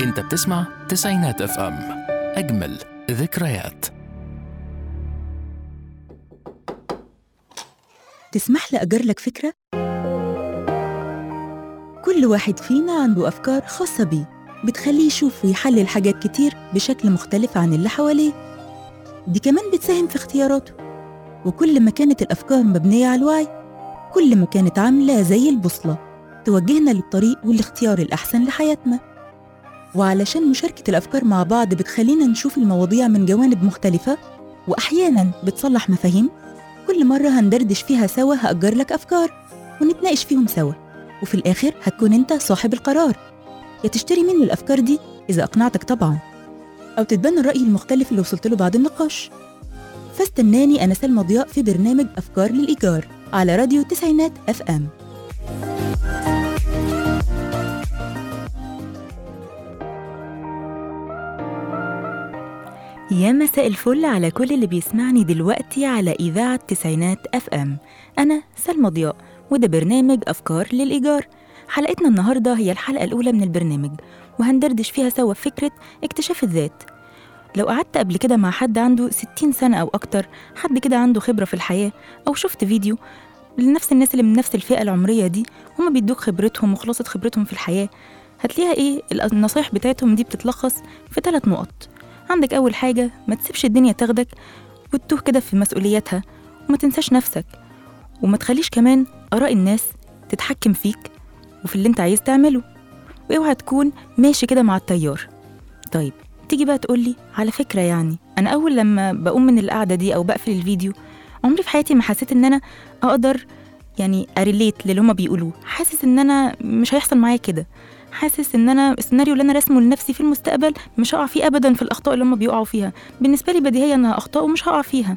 انت بتسمع تسعينات اف ام اجمل ذكريات تسمح لي أجر لك فكرة؟ كل واحد فينا عنده أفكار خاصة بيه بتخليه يشوف ويحلل حاجات كتير بشكل مختلف عن اللي حواليه دي كمان بتساهم في اختياراته وكل ما كانت الأفكار مبنية على الوعي كل ما كانت عاملة زي البوصلة توجهنا للطريق والاختيار الأحسن لحياتنا وعلشان مشاركة الأفكار مع بعض بتخلينا نشوف المواضيع من جوانب مختلفة وأحيانا بتصلح مفاهيم كل مرة هندردش فيها سوا هأجر لك أفكار ونتناقش فيهم سوا وفي الآخر هتكون أنت صاحب القرار يا تشتري مني الأفكار دي إذا أقنعتك طبعا أو تتبنى الرأي المختلف اللي وصلت له بعد النقاش فاستناني أنا سلمى ضياء في برنامج أفكار للإيجار على راديو تسعينات أف أم يا مساء الفل على كل اللي بيسمعني دلوقتي على إذاعة تسعينات أف أم أنا سلمى ضياء وده برنامج أفكار للإيجار حلقتنا النهاردة هي الحلقة الأولى من البرنامج وهندردش فيها سوا فكرة اكتشاف الذات لو قعدت قبل كده مع حد عنده 60 سنة أو أكتر حد كده عنده خبرة في الحياة أو شفت فيديو لنفس الناس اللي من نفس الفئة العمرية دي هما بيدوك خبرتهم وخلاصة خبرتهم في الحياة هتلاقيها إيه النصايح بتاعتهم دي بتتلخص في ثلاث نقط عندك أول حاجة ما تسيبش الدنيا تاخدك وتتوه كده في مسؤولياتها وما تنساش نفسك وما تخليش كمان آراء الناس تتحكم فيك وفي اللي انت عايز تعمله واوعى تكون ماشي كده مع التيار طيب تيجي بقى تقولي على فكرة يعني أنا أول لما بقوم من القعدة دي أو بقفل الفيديو عمري في حياتي ما حسيت إن أنا أقدر يعني أريليت للي هما بيقولوه حاسس إن أنا مش هيحصل معايا كده حاسس ان انا السيناريو اللي انا راسمه لنفسي في المستقبل مش هقع فيه ابدا في الاخطاء اللي هم بيقعوا فيها بالنسبه لي بديهيا انها اخطاء ومش هقع فيها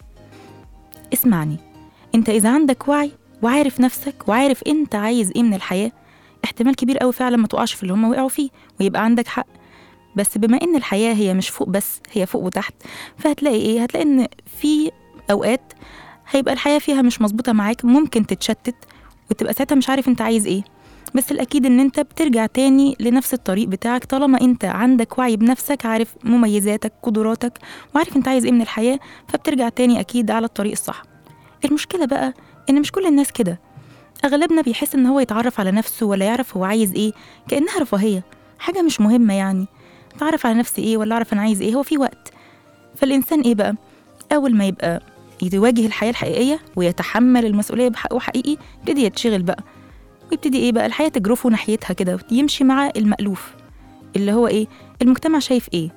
اسمعني انت اذا عندك وعي وعارف نفسك وعارف انت عايز ايه من الحياه احتمال كبير قوي فعلا ما تقعش في اللي هم وقعوا فيه ويبقى عندك حق بس بما ان الحياه هي مش فوق بس هي فوق وتحت فهتلاقي ايه هتلاقي ان في اوقات هيبقى الحياه فيها مش مظبوطه معاك ممكن تتشتت وتبقى ساعتها مش عارف انت عايز ايه بس الأكيد إن أنت بترجع تاني لنفس الطريق بتاعك طالما أنت عندك وعي بنفسك عارف مميزاتك قدراتك وعارف أنت عايز إيه من الحياة فبترجع تاني أكيد على الطريق الصح المشكلة بقى إن مش كل الناس كده أغلبنا بيحس إن هو يتعرف على نفسه ولا يعرف هو عايز إيه كأنها رفاهية حاجة مش مهمة يعني أتعرف على نفسي إيه ولا أعرف أنا عايز إيه هو في وقت فالإنسان إيه بقى أول ما يبقى يواجه الحياة الحقيقية ويتحمل المسؤولية بحقه حقيقي يبتدي يتشغل بقى ويبتدي ايه بقى الحياه تجرفه ناحيتها كده يمشي مع المألوف اللي هو ايه المجتمع شايف ايه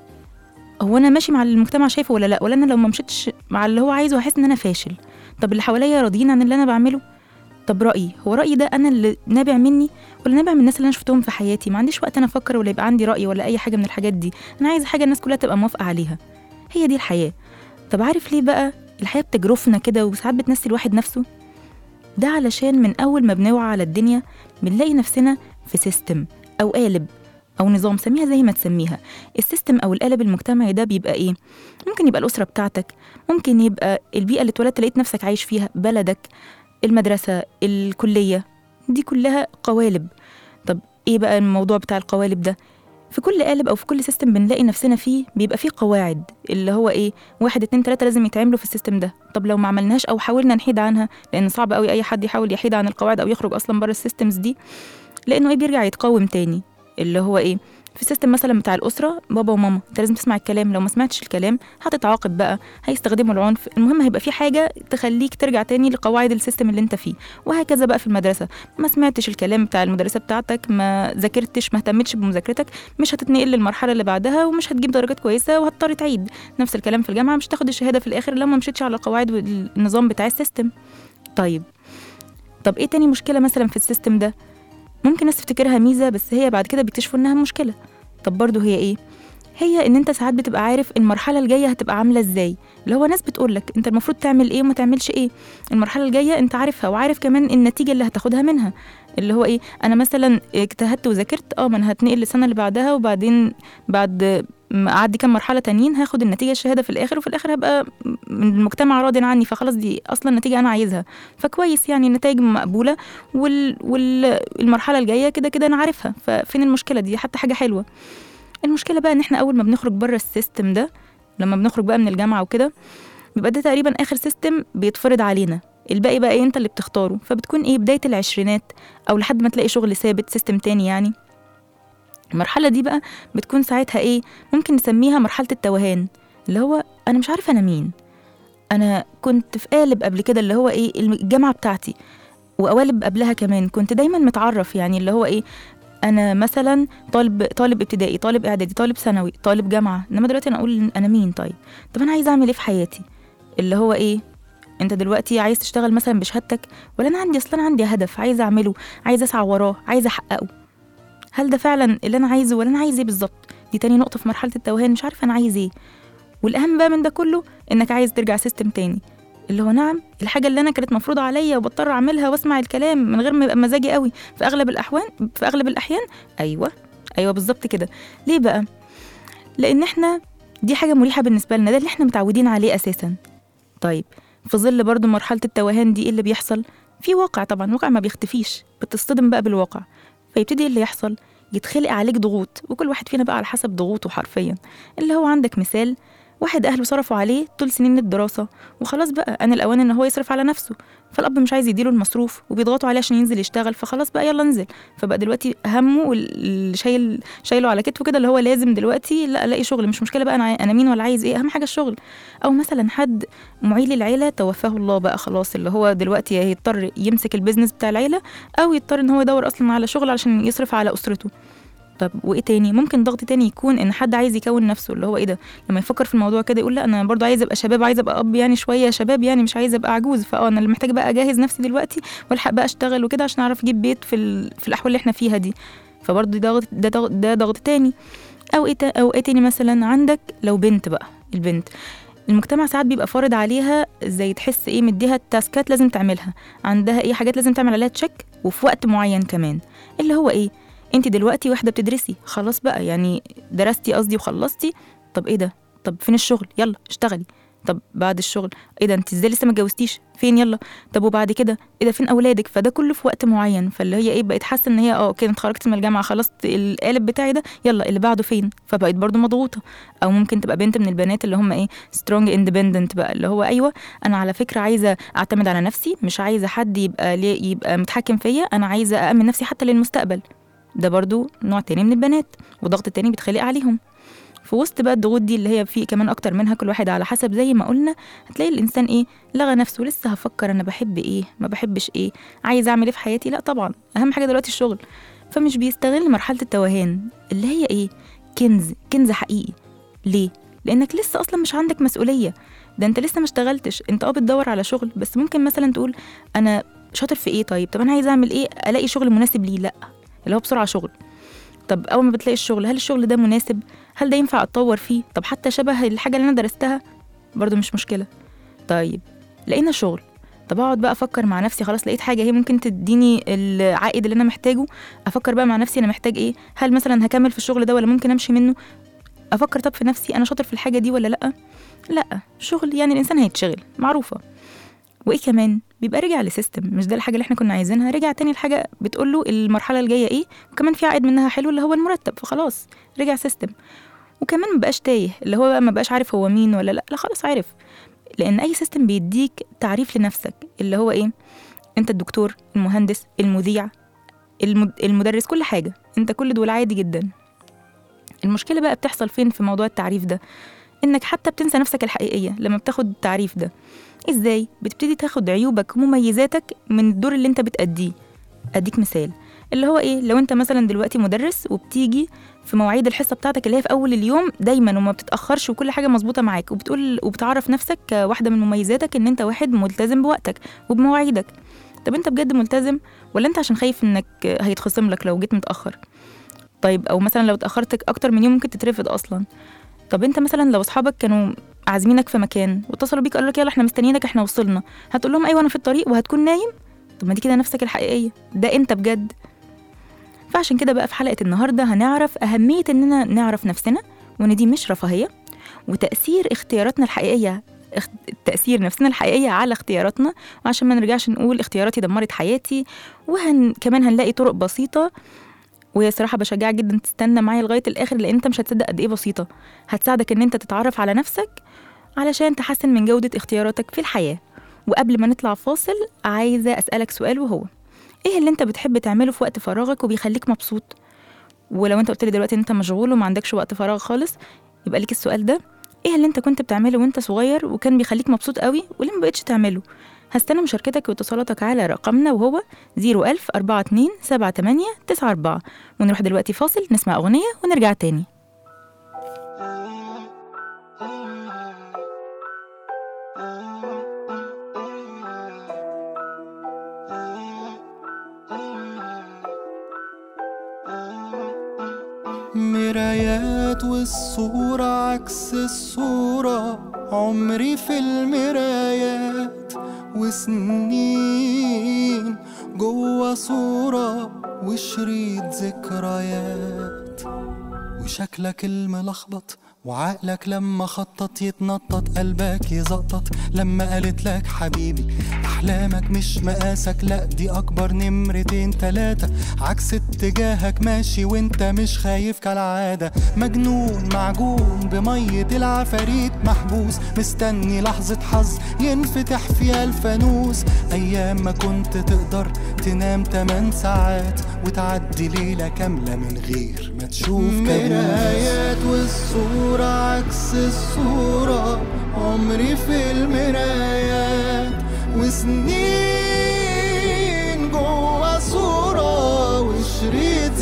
هو انا ماشي مع اللي المجتمع شايفه ولا لا ولا انا لو ما مشيتش مع اللي هو عايزه هحس ان انا فاشل طب اللي حواليا راضيين عن اللي انا بعمله طب رايي هو رايي ده انا اللي نابع مني ولا نابع من الناس اللي انا شفتهم في حياتي ما عنديش وقت انا افكر ولا يبقى عندي راي ولا اي حاجه من الحاجات دي انا عايزه حاجه الناس كلها تبقى موافقه عليها هي دي الحياه طب عارف ليه بقى الحياه بتجرفنا كده وساعات بتنسي الواحد نفسه ده علشان من أول ما بنوعى على الدنيا بنلاقي نفسنا في سيستم أو قالب أو نظام سميها زي ما تسميها السيستم أو القالب المجتمعي ده بيبقى إيه؟ ممكن يبقى الأسرة بتاعتك ممكن يبقى البيئة اللي اتولدت لقيت نفسك عايش فيها بلدك المدرسة الكلية دي كلها قوالب طب إيه بقى الموضوع بتاع القوالب ده؟ في كل قالب او في كل سيستم بنلاقي نفسنا فيه بيبقى فيه قواعد اللي هو ايه واحد اتنين تلاته لازم يتعملوا في السيستم ده طب لو ما عملناش او حاولنا نحيد عنها لان صعب قوي اي حد يحاول يحيد عن القواعد او يخرج اصلا بره السيستمز دي لانه ايه بيرجع يتقاوم تاني اللي هو ايه في السيستم مثلا بتاع الاسره بابا وماما انت لازم تسمع الكلام لو ما سمعتش الكلام هتتعاقب بقى هيستخدموا العنف المهم هيبقى في حاجه تخليك ترجع تاني لقواعد السيستم اللي انت فيه وهكذا بقى في المدرسه ما سمعتش الكلام بتاع المدرسه بتاعتك ما ذاكرتش ما اهتمتش بمذاكرتك مش هتتنقل للمرحله اللي بعدها ومش هتجيب درجات كويسه وهتضطر تعيد نفس الكلام في الجامعه مش تاخد الشهاده في الاخر لو ما مشيتش على القواعد والنظام بتاع السيستم طيب طب ايه تاني مشكله مثلا في السيستم ده ممكن ناس تفتكرها ميزه بس هي بعد كده بيكتشفوا انها مشكله طب برضه هي ايه هي ان انت ساعات بتبقى عارف المرحله الجايه هتبقى عامله ازاي اللي هو ناس بتقولك انت المفروض تعمل ايه وما تعملش ايه المرحله الجايه انت عارفها وعارف كمان النتيجه اللي هتاخدها منها اللي هو ايه انا مثلا اجتهدت وذاكرت اه ما انا هتنقل للسنه اللي بعدها وبعدين بعد ما اعدي كام مرحله تانيين هاخد النتيجه الشهاده في الاخر وفي الاخر هبقى المجتمع راضي عني فخلاص دي اصلا نتيجه انا عايزها فكويس يعني النتائج مقبوله وال والمرحله الجايه كده كده انا عارفها ففين المشكله دي حتى حاجه حلوه المشكله بقى ان احنا اول ما بنخرج بره السيستم ده لما بنخرج بقى من الجامعه وكده بيبقى ده تقريبا اخر سيستم بيتفرض علينا الباقي بقى ايه انت اللي بتختاره فبتكون ايه بدايه العشرينات او لحد ما تلاقي شغل ثابت سيستم تاني يعني المرحله دي بقى بتكون ساعتها ايه ممكن نسميها مرحله التوهان اللي هو انا مش عارفه انا مين انا كنت في قالب قبل كده اللي هو ايه الجامعه بتاعتي وقوالب قبلها كمان كنت دايما متعرف يعني اللي هو ايه انا مثلا طالب طالب ابتدائي طالب اعدادي طالب ثانوي طالب جامعه انما دلوقتي انا اقول انا مين طيب طب انا عايز اعمل ايه في حياتي اللي هو ايه انت دلوقتي عايز تشتغل مثلا بشهادتك ولا انا عندي اصلا عندي هدف عايز اعمله عايز اسعى وراه عايز احققه هل ده فعلا اللي انا عايزه ولا انا عايز ايه بالظبط دي تاني نقطه في مرحله التوهان مش عارفه انا عايز ايه والاهم بقى من ده كله انك عايز ترجع سيستم تاني اللي هو نعم الحاجه اللي انا كانت مفروضه عليا وبضطر اعملها واسمع الكلام من غير ما يبقى مزاجي قوي في اغلب الاحوان في اغلب الاحيان ايوه ايوه بالظبط كده ليه بقى لان احنا دي حاجه مريحه بالنسبه لنا ده اللي احنا متعودين عليه اساسا طيب في ظل برضو مرحله التوهان دي ايه اللي بيحصل في واقع طبعا واقع ما بيختفيش بتصطدم بقى بالواقع فيبتدي إيه اللي يحصل يتخلق عليك ضغوط وكل واحد فينا بقى على حسب ضغوطه حرفيا اللي هو عندك مثال واحد اهله صرفوا عليه طول سنين الدراسه وخلاص بقى انا الاوان ان هو يصرف على نفسه فالاب مش عايز يديله المصروف وبيضغطوا عليه عشان ينزل يشتغل فخلاص بقى يلا انزل فبقى دلوقتي همه واللي شايل شايله على كتفه كده اللي هو لازم دلوقتي لا الاقي شغل مش مشكله بقى انا انا مين ولا عايز ايه اهم حاجه الشغل او مثلا حد معيل العيله توفاه الله بقى خلاص اللي هو دلوقتي هيضطر يمسك البيزنس بتاع العيله او يضطر ان هو يدور اصلا على شغل عشان يصرف على اسرته طب وايه تاني ممكن ضغط تاني يكون ان حد عايز يكون نفسه اللي هو ايه ده لما يفكر في الموضوع كده يقول لا انا برضو عايز ابقى شباب عايز ابقى اب يعني شويه شباب يعني مش عايز ابقى عجوز فاه انا اللي محتاجه بقى اجهز نفسي دلوقتي والحق بقى اشتغل وكده عشان اعرف اجيب بيت في ال... في الاحوال اللي احنا فيها دي فبرضو ده ضغط ده ضغط ده ضغط تاني او ايه او ايه تاني مثلا عندك لو بنت بقى البنت المجتمع ساعات بيبقى فارض عليها زي تحس ايه مديها تاسكات لازم تعملها عندها ايه حاجات لازم تعمل عليها تشيك وفي وقت معين كمان اللي هو ايه انت دلوقتي واحده بتدرسي خلاص بقى يعني درستي قصدي وخلصتي طب ايه ده طب فين الشغل يلا اشتغلي طب بعد الشغل ايه ده انت ازاي لسه ما اتجوزتيش فين يلا طب وبعد كده ايه ده فين اولادك فده كله في وقت معين فاللي هي ايه بقت حاسه ان هي اه كده اتخرجت من الجامعه خلصت القالب بتاعي ده يلا اللي بعده فين فبقت برضو مضغوطه او ممكن تبقى بنت من البنات اللي هم ايه سترونج اندبندنت بقى اللي هو ايوه انا على فكره عايزه اعتمد على نفسي مش عايزه حد يبقى ليه يبقى متحكم فيا انا عايزه اامن نفسي حتى للمستقبل ده برضو نوع تاني من البنات وضغط تاني بيتخلق عليهم في وسط بقى الضغوط دي اللي هي في كمان اكتر منها كل واحد على حسب زي ما قلنا هتلاقي الانسان ايه لغى نفسه لسه هفكر انا بحب ايه ما بحبش ايه عايز اعمل ايه في حياتي لا طبعا اهم حاجه دلوقتي الشغل فمش بيستغل مرحله التوهان اللي هي ايه كنز كنز حقيقي ليه لانك لسه اصلا مش عندك مسؤوليه ده انت لسه ما اشتغلتش انت اه بتدور على شغل بس ممكن مثلا تقول انا شاطر في ايه طيب طب انا عايز اعمل ايه الاقي شغل مناسب ليه لا اللي هو بسرعه شغل طب اول ما بتلاقي الشغل هل الشغل ده مناسب هل ده ينفع اتطور فيه طب حتى شبه الحاجه اللي انا درستها برضو مش مشكله طيب لقينا شغل طب اقعد بقى افكر مع نفسي خلاص لقيت حاجه هي ممكن تديني العائد اللي انا محتاجه افكر بقى مع نفسي انا محتاج ايه هل مثلا هكمل في الشغل ده ولا ممكن امشي منه افكر طب في نفسي انا شاطر في الحاجه دي ولا لا لا شغل يعني الانسان هيتشغل معروفه وايه كمان بيبقى رجع لسيستم مش ده الحاجه اللي احنا كنا عايزينها رجع تاني الحاجه بتقول له المرحله الجايه ايه وكمان في عائد منها حلو اللي هو المرتب فخلاص رجع سيستم وكمان مبقاش تايه اللي هو بقى مبقاش عارف هو مين ولا لا لا خلاص عارف لان اي سيستم بيديك تعريف لنفسك اللي هو ايه انت الدكتور المهندس المذيع المدرس كل حاجه انت كل دول عادي جدا المشكله بقى بتحصل فين في موضوع التعريف ده انك حتى بتنسى نفسك الحقيقيه لما بتاخد التعريف ده ازاي بتبتدي تاخد عيوبك ومميزاتك من الدور اللي انت بتأديه اديك مثال اللي هو ايه لو انت مثلا دلوقتي مدرس وبتيجي في مواعيد الحصه بتاعتك اللي هي في اول اليوم دايما وما بتتاخرش وكل حاجه مظبوطه معاك وبتقول وبتعرف نفسك كواحده من مميزاتك ان انت واحد ملتزم بوقتك وبمواعيدك طب انت بجد ملتزم ولا انت عشان خايف انك هيتخصم لك لو جيت متاخر طيب او مثلا لو اتاخرت اكتر من يوم ممكن تترفض اصلا طب انت مثلا لو اصحابك كانوا عازمينك في مكان واتصلوا بيك قالوا لك يلا احنا مستنيينك احنا وصلنا هتقول لهم ايوه انا في الطريق وهتكون نايم طب ما دي كده نفسك الحقيقيه ده انت بجد فعشان كده بقى في حلقه النهارده هنعرف اهميه اننا نعرف نفسنا وان دي مش رفاهيه وتاثير اختياراتنا الحقيقيه تأثير نفسنا الحقيقية على اختياراتنا وعشان ما نرجعش نقول اختياراتي دمرت حياتي وهن كمان هنلاقي طرق بسيطة وهي صراحة بشجعك جدا تستنى معايا لغاية الآخر لأن أنت مش هتصدق قد إيه بسيطة هتساعدك إن أنت تتعرف على نفسك علشان تحسن من جودة اختياراتك في الحياة وقبل ما نطلع فاصل عايزة أسألك سؤال وهو إيه اللي أنت بتحب تعمله في وقت فراغك وبيخليك مبسوط ولو أنت قلت لي دلوقتي إن أنت مشغول وما عندكش وقت فراغ خالص يبقى ليك السؤال ده إيه اللي أنت كنت بتعمله وأنت صغير وكان بيخليك مبسوط قوي وليه ما بقتش تعمله هستنى مشاركتك واتصالاتك على رقمنا وهو 01000 42 78 94 ونروح دلوقتي فاصل نسمع أغنية ونرجع تاني مرايات والصورة عكس الصورة عمري في المرايات وسنين جوا صورة وشريط ذكريات وشكلك الملخبط وعقلك لما خطط يتنطط قلبك يزقطط لما قالت لك حبيبي احلامك مش مقاسك لا دي اكبر نمرتين تلاتة عكس اتجاهك ماشي وانت مش خايف كالعادة مجنون معجون بمية العفاريت محبوس مستني لحظة حظ ينفتح فيها الفانوس ايام ما كنت تقدر تنام 8 ساعات وتعدي ليلة كاملة من غير ما تشوف مرايات والصورة عكس الصورة عمري في المرايات وسنين جوا صورة وشريط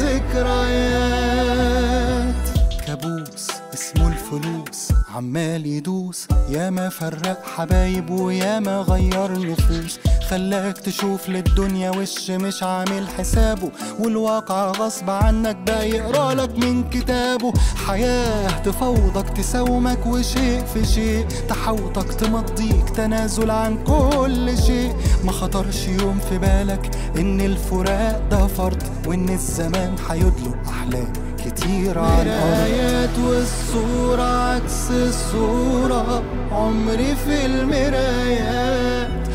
ذكريات كابوس اسمه الفلوس عمال يدوس ياما فرق حبايب وياما غير نفوس خلاك تشوف للدنيا وش مش عامل حسابه والواقع غصب عنك بقى يقرالك من كتابه حياة تفوضك تساومك وشيء في شيء تحوطك تمضيك تنازل عن كل شيء ما خطرش يوم في بالك ان الفراق ده فرض وان الزمان هيدلق احلام كتير على الأرض والصورة عكس الصورة عمري في المرايات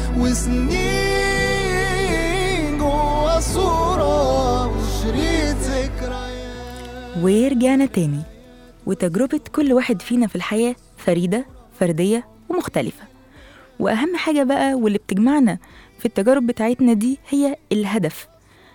وسنين جوا صورة وشريط ذكريات ورجعنا تاني وتجربة كل واحد فينا في الحياة فريدة فردية ومختلفة وأهم حاجة بقى واللي بتجمعنا في التجارب بتاعتنا دي هي الهدف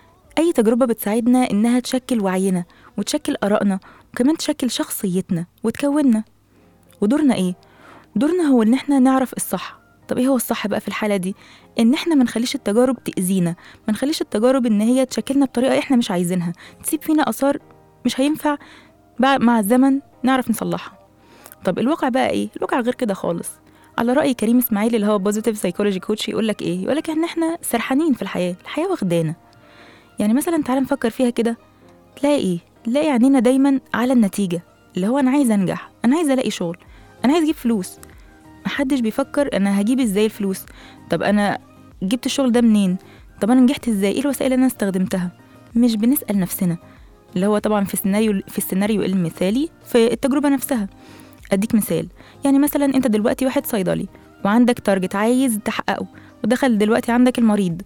أي تجربة بتساعدنا إنها تشكل وعينا وتشكل آرائنا وكمان تشكل شخصيتنا وتكوننا ودورنا إيه؟ دورنا هو إن إحنا نعرف الصح طب إيه هو الصح بقى في الحالة دي؟ إن إحنا ما نخليش التجارب تأذينا ما نخليش التجارب إن هي تشكلنا بطريقة إحنا مش عايزينها تسيب فينا آثار مش هينفع بقى مع الزمن نعرف نصلحها طب الواقع بقى إيه؟ الواقع غير كده خالص على رأي كريم إسماعيل اللي هو بوزيتيف سايكولوجي كوتش يقول لك إيه؟ يقول لك إن إحنا سرحانين في الحياة الحياة واخدانا يعني مثلا تعالى نفكر فيها كده تلاقي ايه تلاقي عينينا دايما على النتيجة اللي هو أنا عايز أنجح أنا عايز ألاقي شغل أنا عايز أجيب فلوس محدش بيفكر أنا هجيب إزاي الفلوس طب أنا جبت الشغل ده منين طب أنا نجحت إزاي إيه الوسائل اللي أنا استخدمتها مش بنسأل نفسنا اللي هو طبعا في السيناريو في السيناريو المثالي في التجربة نفسها أديك مثال يعني مثلا أنت دلوقتي واحد صيدلي وعندك تارجت عايز تحققه ودخل دلوقتي عندك المريض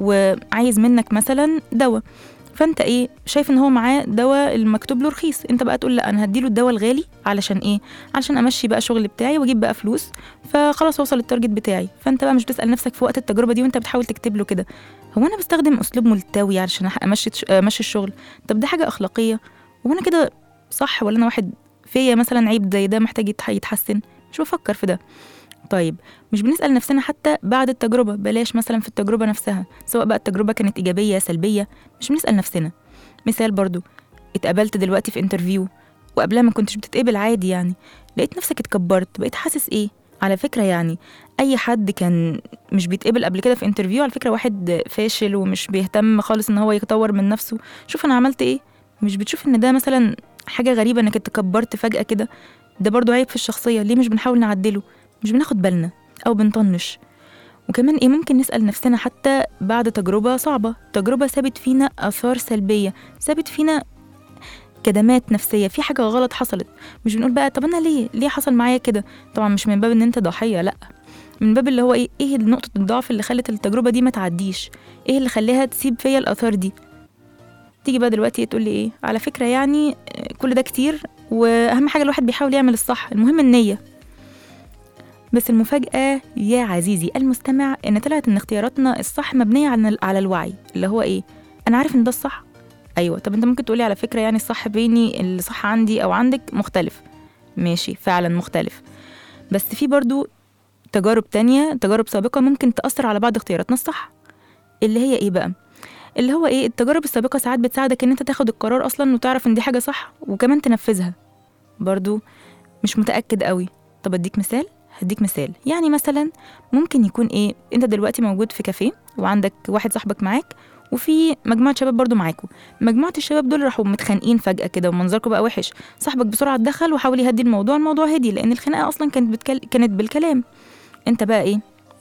وعايز منك مثلا دواء فانت ايه شايف ان هو معاه دواء المكتوب له رخيص انت بقى تقول لا انا هديله الدواء الغالي علشان ايه علشان امشي بقى شغل بتاعي واجيب بقى فلوس فخلاص اوصل التارجت بتاعي فانت بقى مش بتسال نفسك في وقت التجربه دي وانت بتحاول تكتب له كده هو انا بستخدم اسلوب ملتوي علشان أح- امشي امشي الشغل طب ده حاجه اخلاقيه وانا كده صح ولا انا واحد فيا مثلا عيب زي ده محتاج يتح- يتحسن مش بفكر في ده طيب مش بنسأل نفسنا حتى بعد التجربة بلاش مثلا في التجربة نفسها سواء بقى التجربة كانت إيجابية سلبية مش بنسأل نفسنا مثال برضو اتقابلت دلوقتي في انترفيو وقبلها ما كنتش بتتقبل عادي يعني لقيت نفسك اتكبرت بقيت حاسس ايه على فكرة يعني أي حد كان مش بيتقبل قبل كده في انترفيو على فكرة واحد فاشل ومش بيهتم خالص إن هو يطور من نفسه شوف أنا عملت ايه مش بتشوف إن ده مثلا حاجة غريبة إنك اتكبرت فجأة كده ده برضو عيب في الشخصية ليه مش بنحاول نعدله مش بناخد بالنا أو بنطنش وكمان إيه ممكن نسأل نفسنا حتى بعد تجربة صعبة تجربة سابت فينا آثار سلبية سابت فينا كدمات نفسية في حاجة غلط حصلت مش بنقول بقى طب أنا ليه ليه حصل معايا كده طبعا مش من باب إن أنت ضحية لأ من باب اللي هو إيه إيه نقطة الضعف اللي خلت التجربة دي ما تعديش إيه اللي خلاها تسيب فيا الآثار دي تيجي بقى دلوقتي تقول لي ايه على فكره يعني آه، كل ده كتير واهم حاجه الواحد بيحاول يعمل الصح المهم النيه بس المفاجأة يا عزيزي المستمع إن طلعت إن اختياراتنا الصح مبنية على على الوعي اللي هو إيه؟ أنا عارف إن ده الصح أيوة طب أنت ممكن تقولي على فكرة يعني الصح بيني الصح عندي أو عندك مختلف ماشي فعلا مختلف بس في برضو تجارب تانية تجارب سابقة ممكن تأثر على بعض اختياراتنا الصح اللي هي إيه بقى؟ اللي هو إيه التجارب السابقة ساعات بتساعدك إن أنت تاخد القرار أصلا وتعرف إن دي حاجة صح وكمان تنفذها برضو مش متأكد قوي طب أديك مثال هديك مثال يعني مثلا ممكن يكون ايه انت دلوقتي موجود في كافيه وعندك واحد صاحبك معاك وفي مجموعه شباب برضو معاكوا مجموعه الشباب دول راحوا متخانقين فجاه كده ومنظركم بقى وحش صاحبك بسرعه اتدخل وحاول يهدي الموضوع الموضوع هدي لان الخناقه اصلا كانت بتكل... كانت بالكلام انت بقى ايه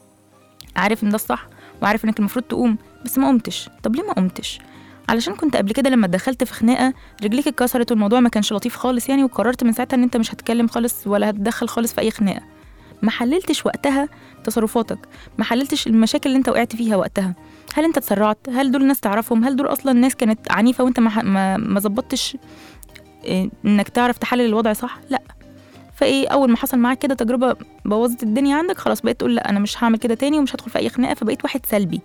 عارف ان ده الصح وعارف انك المفروض تقوم بس ما قمتش طب ليه ما قمتش علشان كنت قبل كده لما دخلت في خناقه رجليك اتكسرت والموضوع ما كانش لطيف خالص يعني وقررت من ساعتها ان انت مش هتتكلم خالص ولا هتدخل خالص في اي خناقه ما حللتش وقتها تصرفاتك ما حللتش المشاكل اللي انت وقعت فيها وقتها هل انت اتسرعت هل دول ناس تعرفهم هل دول اصلا ناس كانت عنيفه وانت ما ما ما ظبطتش إيه، انك تعرف تحلل الوضع صح لا فايه اول ما حصل معاك كده تجربه بوظت الدنيا عندك خلاص بقيت تقول لا انا مش هعمل كده تاني ومش هدخل في اي خناقه فبقيت واحد سلبي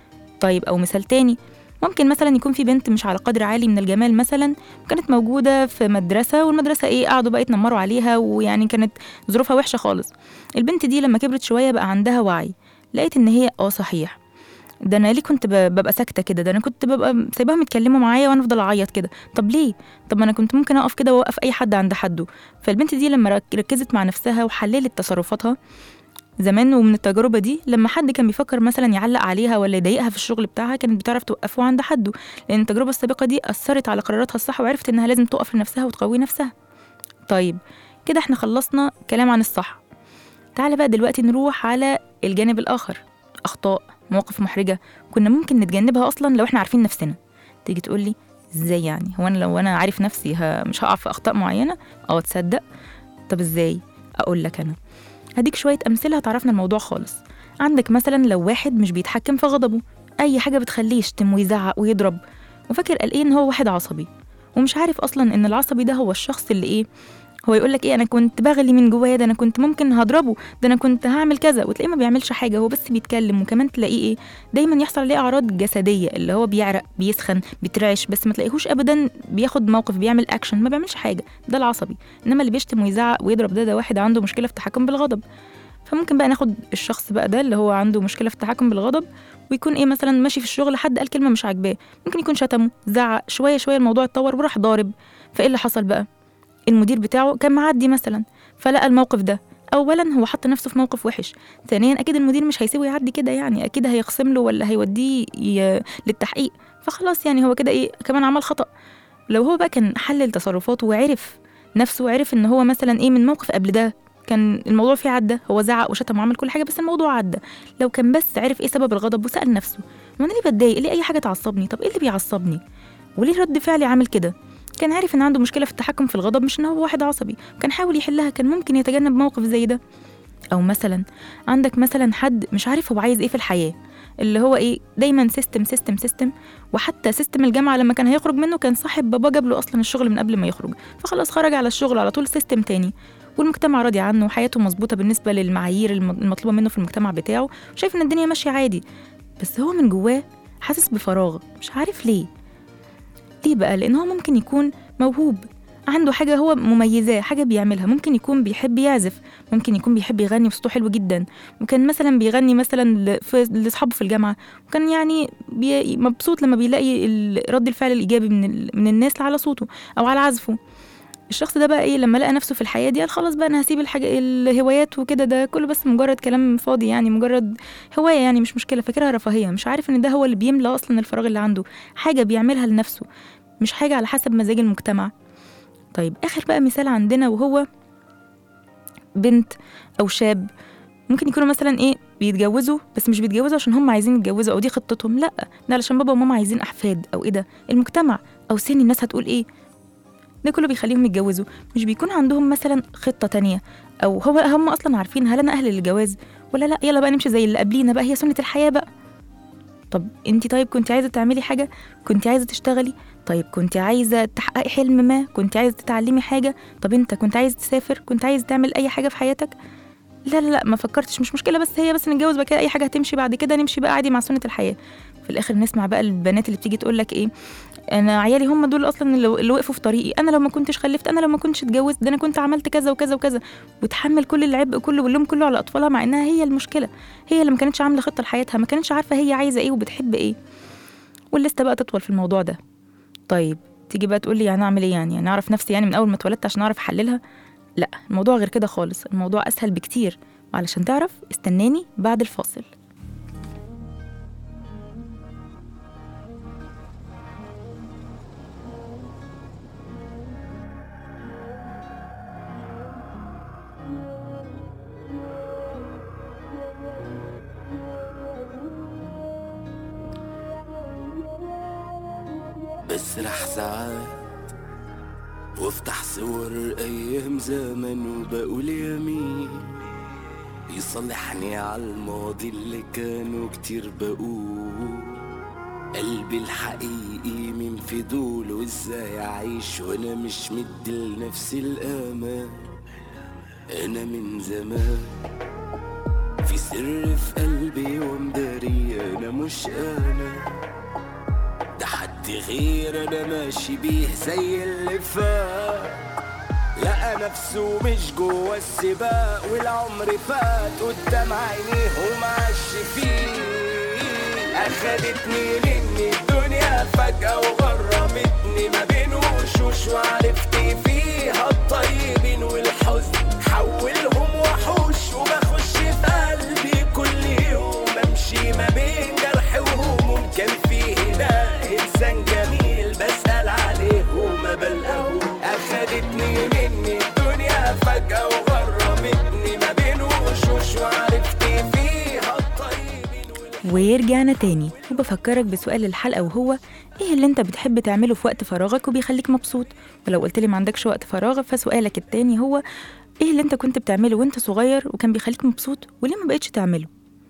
طيب او مثال تاني ممكن مثلا يكون في بنت مش على قدر عالي من الجمال مثلا كانت موجوده في مدرسه والمدرسه ايه قعدوا بقى يتنمروا عليها ويعني كانت ظروفها وحشه خالص البنت دي لما كبرت شويه بقى عندها وعي لقيت ان هي اه صحيح ده انا ليه كنت ب- ببقى ساكته كده ده انا كنت ببقى سايباهم يتكلموا معايا وانا افضل اعيط كده طب ليه طب ما انا كنت ممكن اقف كده واوقف اي حد عند حده فالبنت دي لما رك- ركزت مع نفسها وحللت تصرفاتها زمان ومن التجربه دي لما حد كان بيفكر مثلا يعلق عليها ولا يضايقها في الشغل بتاعها كانت بتعرف توقفه عند حده لان التجربه السابقه دي اثرت على قراراتها الصح وعرفت انها لازم تقف لنفسها وتقوي نفسها طيب كده احنا خلصنا كلام عن الصح تعالى بقى دلوقتي نروح على الجانب الآخر أخطاء مواقف محرجة كنا ممكن نتجنبها أصلا لو احنا عارفين نفسنا تيجي تقولي ازاي يعني هو انا لو انا عارف نفسي ه... مش هقع في اخطاء معينه اه تصدق طب ازاي اقول لك انا هديك شويه امثله هتعرفنا الموضوع خالص عندك مثلا لو واحد مش بيتحكم في غضبه اي حاجه بتخليه يشتم ويزعق ويضرب وفاكر قال ايه ان هو واحد عصبي ومش عارف اصلا ان العصبي ده هو الشخص اللي ايه هو يقول لك ايه انا كنت بغلي من جوايا ده انا كنت ممكن هضربه ده انا كنت هعمل كذا وتلاقيه ما بيعملش حاجه هو بس بيتكلم وكمان تلاقيه ايه دايما يحصل عليه اعراض جسديه اللي هو بيعرق بيسخن بيترعش بس ما تلاقيهوش ابدا بياخد موقف بيعمل اكشن ما بيعملش حاجه ده العصبي انما اللي بيشتم ويزعق ويضرب ده ده واحد عنده مشكله في التحكم بالغضب فممكن بقى ناخد الشخص بقى ده اللي هو عنده مشكله في التحكم بالغضب ويكون ايه مثلا ماشي في الشغل حد قال كلمه مش عاجباه ممكن يكون شتمه زعق شويه شويه الموضوع اتطور وراح ضارب فايه اللي حصل بقى المدير بتاعه كان معدي مثلا فلقى الموقف ده اولا هو حط نفسه في موقف وحش ثانيا اكيد المدير مش هيسيبه يعدي كده يعني اكيد هيخصم له ولا هيوديه ي... للتحقيق فخلاص يعني هو كده ايه كمان عمل خطا لو هو بقى كان حلل تصرفاته وعرف نفسه وعرف ان هو مثلا ايه من موقف قبل ده كان الموضوع فيه عدى هو زعق وشتم وعمل كل حاجه بس الموضوع عدى لو كان بس عرف ايه سبب الغضب وسال نفسه وانا ليه بتضايق ليه اي حاجه تعصبني طب ايه اللي بيعصبني وليه رد فعلي عامل كده كان عارف ان عنده مشكله في التحكم في الغضب مش ان هو واحد عصبي كان حاول يحلها كان ممكن يتجنب موقف زي ده او مثلا عندك مثلا حد مش عارف هو عايز ايه في الحياه اللي هو ايه دايما سيستم سيستم سيستم وحتى سيستم الجامعه لما كان هيخرج منه كان صاحب بابا جاب له اصلا الشغل من قبل ما يخرج فخلاص خرج على الشغل على طول سيستم تاني والمجتمع راضي عنه وحياته مظبوطه بالنسبه للمعايير الم- المطلوبه منه في المجتمع بتاعه شايف ان الدنيا ماشيه عادي بس هو من جواه حاسس بفراغ مش عارف ليه ليه بقى لان هو ممكن يكون موهوب عنده حاجة هو مميزاه حاجة بيعملها ممكن يكون بيحب يعزف ممكن يكون بيحب يغني بصوته حلو جدا وكان مثلا بيغني مثلا ل- في- لاصحابه في الجامعة وكان يعني بي مبسوط لما بيلاقي ال- رد الفعل الإيجابي من, ال- من الناس على صوته أو على عزفه الشخص ده بقى ايه لما لقى نفسه في الحياه دي قال خلاص بقى انا هسيب الحاجه الهوايات وكده ده كله بس مجرد كلام فاضي يعني مجرد هوايه يعني مش مشكله فاكرها رفاهيه مش عارف ان ده هو اللي بيملى اصلا الفراغ اللي عنده حاجه بيعملها لنفسه مش حاجه على حسب مزاج المجتمع طيب اخر بقى مثال عندنا وهو بنت او شاب ممكن يكونوا مثلا ايه بيتجوزوا بس مش بيتجوزوا عشان هم عايزين يتجوزوا او دي خطتهم لا ده علشان بابا وماما عايزين احفاد او ايه ده المجتمع او سن الناس هتقول ايه ده كله بيخليهم يتجوزوا مش بيكون عندهم مثلا خطة تانية أو هو هم أصلا عارفين هل أنا أهل للجواز ولا لا يلا بقى نمشي زي اللي قبلينا بقى هي سنة الحياة بقى طب انت طيب كنت عايزة تعملي حاجة كنت عايزة تشتغلي طيب كنت عايزة تحققي حلم ما كنت عايزة تتعلمي حاجة طب انت كنت عايز تسافر كنت عايز تعمل أي حاجة في حياتك لا لا لا ما فكرتش مش مشكلة بس هي بس نتجوز بقى كده أي حاجة هتمشي بعد كده نمشي بقى عادي مع سنة الحياة في الآخر نسمع بقى البنات اللي بتيجي تقول لك إيه انا عيالي هم دول اصلا اللي اللي وقفوا في طريقي انا لو ما كنتش خلفت انا لو ما كنتش اتجوزت ده انا كنت عملت كذا وكذا وكذا وتحمل كل العبء كله واللوم كله على اطفالها مع انها هي المشكله هي اللي ما كانتش عامله خطه لحياتها ما كانتش عارفه هي عايزه ايه وبتحب ايه واللسته بقى تطول في الموضوع ده طيب تيجي بقى تقول لي يعني اعمل ايه يعني يعني اعرف نفسي يعني من اول ما اتولدت عشان اعرف احللها لا الموضوع غير كده خالص الموضوع اسهل بكتير وعلشان تعرف استناني بعد الفاصل بسرح ساعات وافتح صور ايام زمان وبقول يمين يصلحني على الماضي اللي كانوا كتير بقول قلبي الحقيقي من فضول وازاي اعيش وانا مش مدي لنفسي الامان انا من زمان في سر في قلبي ومداري انا مش انا ده حد غير انا ماشي بيه زي اللي فات لقى نفسه مش جوا السباق والعمر فات قدام عينيه ومعش فيه اخدتني مني الدنيا فجأة وغربتني ما بين وشوش وعرفت فيها الطيبين والحزن حولهم وحوش وبخش في قلبي كل يوم امشي ما بين جرح وهموم كان فيه هنا انسان جميل بسأل عليه وما بلقاه اخدتني مني الدنيا فجأة وغربتني ما بين وشوش وعرفت فيها الطيبين والحزن ورجعنا تاني وبفكرك بسؤال الحلقة وهو ايه اللي انت بتحب تعمله في وقت فراغك وبيخليك مبسوط ولو قلت لي ما عندكش وقت فراغ فسؤالك التاني هو ايه اللي انت كنت بتعمله وانت صغير وكان بيخليك مبسوط وليه ما بقتش تعمله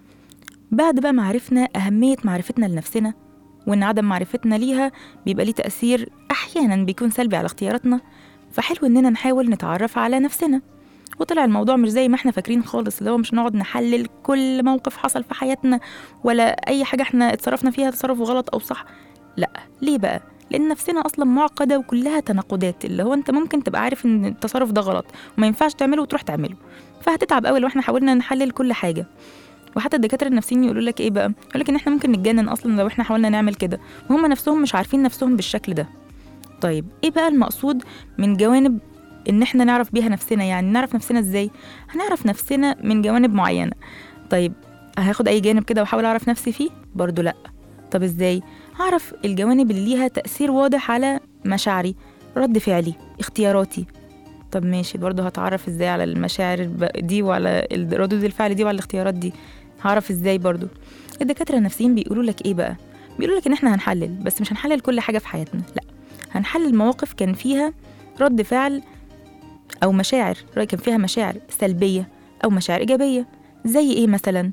بعد بقى ما عرفنا أهمية معرفتنا لنفسنا وإن عدم معرفتنا ليها بيبقى ليه تأثير أحيانا بيكون سلبي على اختياراتنا فحلو إننا نحاول نتعرف على نفسنا وطلع الموضوع مش زي ما احنا فاكرين خالص اللي هو مش نقعد نحلل كل موقف حصل في حياتنا ولا أي حاجة احنا اتصرفنا فيها تصرف غلط أو صح لا ليه بقى؟ لأن نفسنا أصلا معقدة وكلها تناقضات اللي هو أنت ممكن تبقى عارف إن التصرف ده غلط وما ينفعش تعمله وتروح تعمله فهتتعب قوي لو احنا حاولنا نحلل كل حاجة وحتى الدكاتره النفسيين يقولوا لك ايه بقى يقول لك ان احنا ممكن نتجنن اصلا لو احنا حاولنا نعمل كده وهم نفسهم مش عارفين نفسهم بالشكل ده طيب ايه بقى المقصود من جوانب ان احنا نعرف بيها نفسنا يعني نعرف نفسنا ازاي هنعرف نفسنا من جوانب معينه طيب هاخد اي جانب كده واحاول اعرف نفسي فيه برضو لا طب ازاي هعرف الجوانب اللي ليها تاثير واضح على مشاعري رد فعلي اختياراتي طب ماشي برضه هتعرف ازاي على المشاعر الب- دي وعلى ال- ردود الفعل دي وعلى الاختيارات دي هعرف ازاي برضه الدكاتره النفسيين بيقولوا لك ايه بقى بيقولوا لك ان احنا هنحلل بس مش هنحلل كل حاجه في حياتنا لا هنحلل مواقف كان فيها رد فعل او مشاعر كان فيها مشاعر سلبيه او مشاعر ايجابيه زي ايه مثلا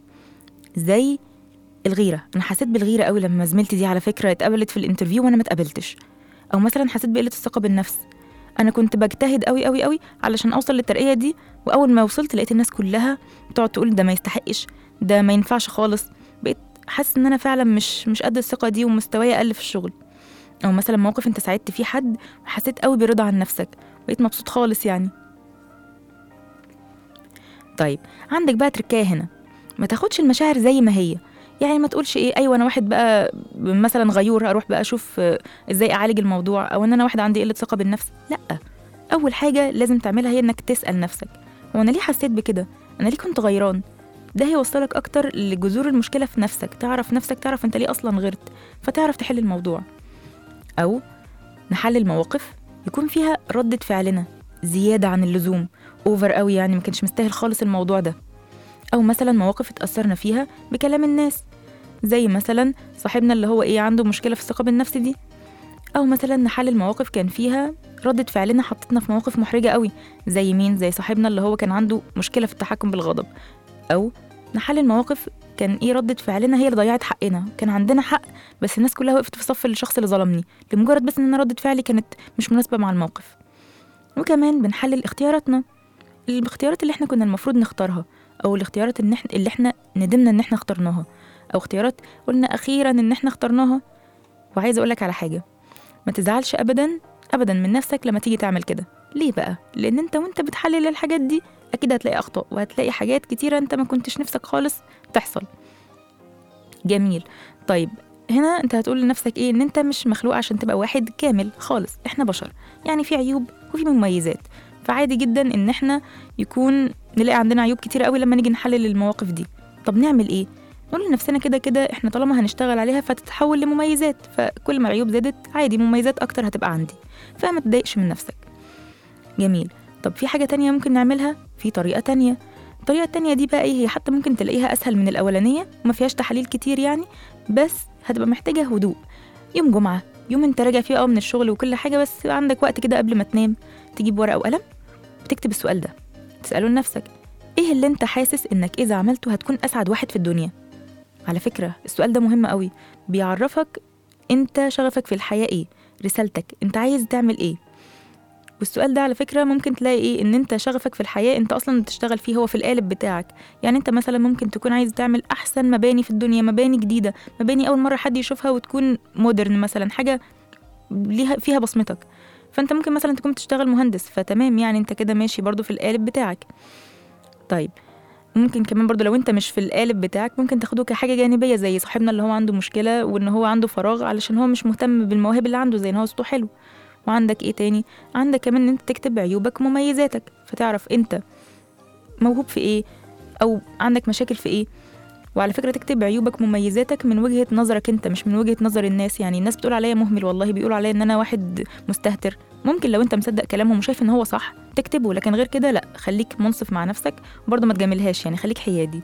زي الغيره انا حسيت بالغيره قوي لما زميلتي دي على فكره اتقبلت في الانترفيو وانا ما اتقبلتش او مثلا حسيت بقله الثقه بالنفس انا كنت بجتهد قوي قوي قوي علشان اوصل للترقيه دي واول ما وصلت لقيت الناس كلها بتقعد تقول ده ما يستحقش ده ما ينفعش خالص بقيت حاسس ان انا فعلا مش مش قد الثقه دي ومستواي اقل في الشغل او مثلا موقف انت ساعدت فيه حد وحسيت قوي برضا عن نفسك بقيت مبسوط خالص يعني طيب عندك بقى تركايه هنا ما تاخدش المشاعر زي ما هي يعني ما تقولش ايه ايوه انا واحد بقى مثلا غيور اروح بقى اشوف آه، ازاي اعالج الموضوع او ان انا واحد عندي قله ثقه بالنفس لا اول حاجه لازم تعملها هي انك تسال نفسك هو انا ليه حسيت بكده انا ليه كنت غيران ده هيوصلك اكتر لجذور المشكله في نفسك تعرف نفسك تعرف انت ليه اصلا غيرت فتعرف تحل الموضوع او نحلل مواقف يكون فيها ردة فعلنا زيادة عن اللزوم اوفر قوي يعني ما كانش مستاهل خالص الموضوع ده او مثلا مواقف اتأثرنا فيها بكلام الناس زي مثلا صاحبنا اللي هو ايه عنده مشكلة في الثقة بالنفس دي او مثلا نحلل مواقف كان فيها ردة فعلنا حطتنا في مواقف محرجة قوي زي مين زي صاحبنا اللي هو كان عنده مشكلة في التحكم بالغضب او نحلل المواقف كان ايه ردة فعلنا هي اللي ضيعت حقنا كان عندنا حق بس الناس كلها وقفت في صف الشخص اللي ظلمني لمجرد بس ان انا ردة فعلي كانت مش مناسبة مع الموقف وكمان بنحلل اختياراتنا الاختيارات اللي احنا كنا المفروض نختارها او الاختيارات اللي احنا, اللي احنا ندمنا ان احنا اخترناها او اختيارات قلنا اخيرا ان احنا اخترناها وعايزه اقولك على حاجه ما تزعلش ابدا ابدا من نفسك لما تيجي تعمل كده ليه بقى لان انت وانت بتحلل الحاجات دي اكيد هتلاقي اخطاء وهتلاقي حاجات كتيره انت ما كنتش نفسك خالص تحصل جميل طيب هنا انت هتقول لنفسك ايه ان انت مش مخلوق عشان تبقى واحد كامل خالص احنا بشر يعني في عيوب وفي مميزات فعادي جدا ان احنا يكون نلاقي عندنا عيوب كتير قوي لما نيجي نحلل المواقف دي طب نعمل ايه نقول لنفسنا كده كده احنا طالما هنشتغل عليها فتتحول لمميزات فكل ما العيوب زادت عادي مميزات اكتر هتبقى عندي فما تضايقش من نفسك جميل طب في حاجة تانية ممكن نعملها في طريقة تانية الطريقة التانية دي بقى ايه هي حتى ممكن تلاقيها اسهل من الاولانية وما فيهاش تحاليل كتير يعني بس هتبقى محتاجة هدوء يوم جمعة يوم انت راجع فيه اه من الشغل وكل حاجة بس عندك وقت كده قبل ما تنام تجيب ورقة وقلم وتكتب السؤال ده تسأله لنفسك ايه اللي انت حاسس انك اذا عملته هتكون اسعد واحد في الدنيا على فكرة السؤال ده مهم قوي بيعرفك انت شغفك في الحياة ايه رسالتك انت عايز تعمل ايه والسؤال ده على فكرة ممكن تلاقي ايه ان انت شغفك في الحياة انت اصلا بتشتغل فيه هو في القالب بتاعك يعني انت مثلا ممكن تكون عايز تعمل احسن مباني في الدنيا مباني جديدة مباني اول مرة حد يشوفها وتكون مودرن مثلا حاجة ليها فيها بصمتك فانت ممكن مثلا تكون بتشتغل مهندس فتمام يعني انت كده ماشي برضو في القالب بتاعك طيب ممكن كمان برضو لو انت مش في القالب بتاعك ممكن تاخده كحاجه جانبيه زي صاحبنا اللي هو عنده مشكله وان هو عنده فراغ علشان هو مش مهتم بالمواهب اللي عنده زي ان هو صوته حلو وعندك ايه تاني عندك كمان ان انت تكتب عيوبك ومميزاتك فتعرف انت موهوب في ايه او عندك مشاكل في ايه وعلى فكره تكتب عيوبك ومميزاتك من وجهه نظرك انت مش من وجهه نظر الناس يعني الناس بتقول عليا مهمل والله بيقولوا عليا ان انا واحد مستهتر ممكن لو انت مصدق كلامهم وشايف ان هو صح تكتبه لكن غير كده لا خليك منصف مع نفسك برضه ما تجاملهاش يعني خليك حيادي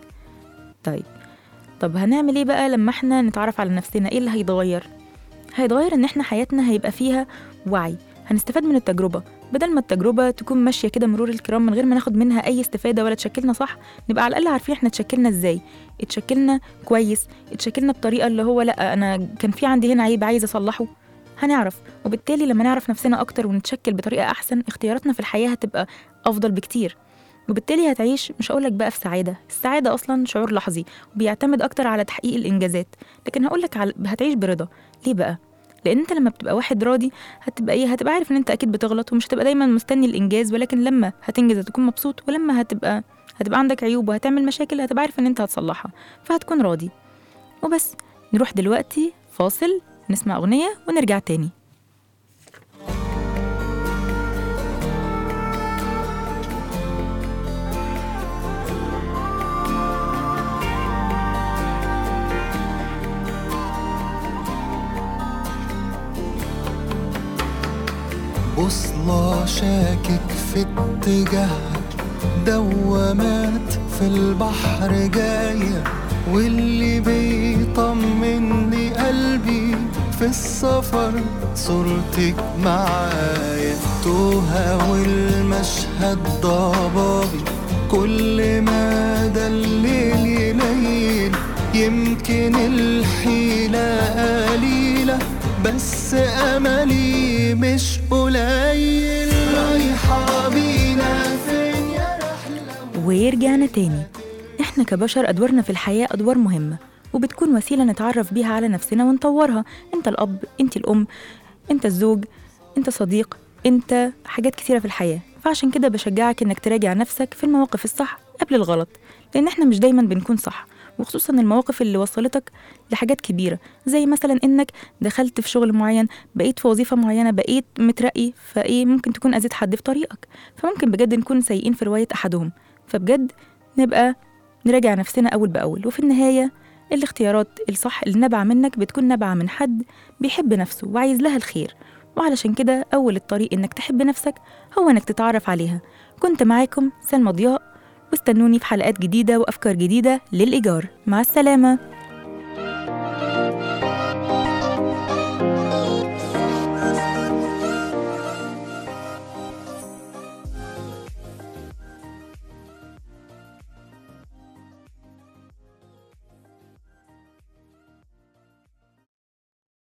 طيب طب هنعمل ايه بقى لما احنا نتعرف على نفسنا ايه اللي هيتغير هيتغير ان احنا حياتنا هيبقى فيها وعي هنستفاد من التجربة بدل ما التجربة تكون ماشية كده مرور الكرام من غير ما ناخد منها أي استفادة ولا تشكلنا صح نبقى على الأقل عارفين احنا اتشكلنا ازاي اتشكلنا كويس اتشكلنا بطريقة اللي هو لأ أنا كان في عندي هنا عيب عايز أصلحه هنعرف وبالتالي لما نعرف نفسنا أكتر ونتشكل بطريقة أحسن اختياراتنا في الحياة هتبقى أفضل بكتير وبالتالي هتعيش مش هقولك بقى في سعادة السعادة أصلا شعور لحظي وبيعتمد أكتر على تحقيق الإنجازات لكن هقولك على... هتعيش برضا ليه بقى؟ لان انت لما بتبقى واحد راضي هتبقى ايه هتبقى عارف ان انت اكيد بتغلط ومش هتبقى دايما مستني الانجاز ولكن لما هتنجز هتكون مبسوط ولما هتبقى هتبقى عندك عيوب وهتعمل مشاكل هتبقى عارف ان انت هتصلحها فهتكون راضي وبس نروح دلوقتي فاصل نسمع اغنيه ونرجع تاني بوصلة شاكك في اتجاهها دوامات في البحر جاية واللي بيطمني قلبي في السفر صورتك معايا توها والمشهد ضبابي كل ما ده الليل يليل يمكن الحيلة قليلة بس أملي مش قليل رايحة بينا فين يا رحلة ورجعنا تاني احنا كبشر ادوارنا في الحياة ادوار مهمة وبتكون وسيلة نتعرف بيها على نفسنا ونطورها انت الاب انت الام انت الزوج انت صديق انت حاجات كثيرة في الحياة فعشان كده بشجعك انك تراجع نفسك في المواقف الصح قبل الغلط لان احنا مش دايما بنكون صح وخصوصا المواقف اللي وصلتك لحاجات كبيرة زي مثلا انك دخلت في شغل معين بقيت في وظيفة معينة بقيت مترقي فايه ممكن تكون اذيت حد في طريقك فممكن بجد نكون سيئين في رواية احدهم فبجد نبقى نراجع نفسنا اول باول وفي النهاية الاختيارات الصح اللي نابعة منك بتكون نابعة من حد بيحب نفسه وعايز لها الخير وعلشان كده أول الطريق إنك تحب نفسك هو إنك تتعرف عليها كنت معاكم سلمى ضياء واستنوني في حلقات جديدة وأفكار جديدة للإيجار مع السلامة